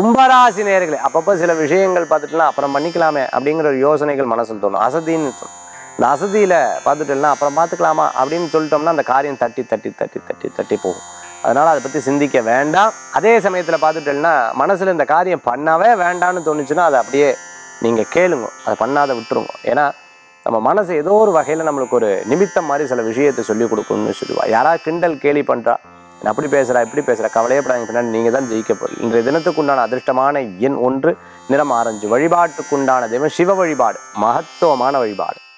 கும்பராசி நேர்களே அப்பப்போ சில விஷயங்கள் பார்த்துட்டுலாம் அப்புறம் பண்ணிக்கலாமே அப்படிங்கிற ஒரு யோசனைகள் மனசில் தோணும் அசதின்னு தோணும் இந்த அசதியில் பார்த்துட்டுலாம் அப்புறம் பார்த்துக்கலாமா அப்படின்னு சொல்லிட்டோம்னா அந்த காரியம் தட்டி தட்டி தட்டி தட்டி தட்டி போகும் அதனால் அதை பற்றி சிந்திக்க வேண்டாம் அதே சமயத்தில் பார்த்துட்டேன்னா மனசில் இந்த காரியம் பண்ணவே வேண்டாம்னு தோணுச்சுன்னா அதை அப்படியே நீங்கள் கேளுங்க அதை பண்ணாத விட்டுருங்க ஏன்னா நம்ம மனசு ஏதோ ஒரு வகையில் நம்மளுக்கு ஒரு நிமித்தம் மாதிரி சில விஷயத்தை சொல்லி கொடுக்கணும்னு சொல்லுவா யாராவது கிண்டல் கேலி பண்ணுறா நான் அப்படி பேசுகிறா இப்படி பேசுகிறா கவலையப்படாங்க பின்னாடி நீங்கள் தான் ஜெயிக்க போறீங்க இன்றைய தினத்துக்குண்டான அதிர்ஷ்டமான எண் ஒன்று நிறம் ஆரஞ்சு வழிபாட்டுக்குண்டான தெய்வம் சிவ வழிபாடு மகத்துவமான வழிபாடு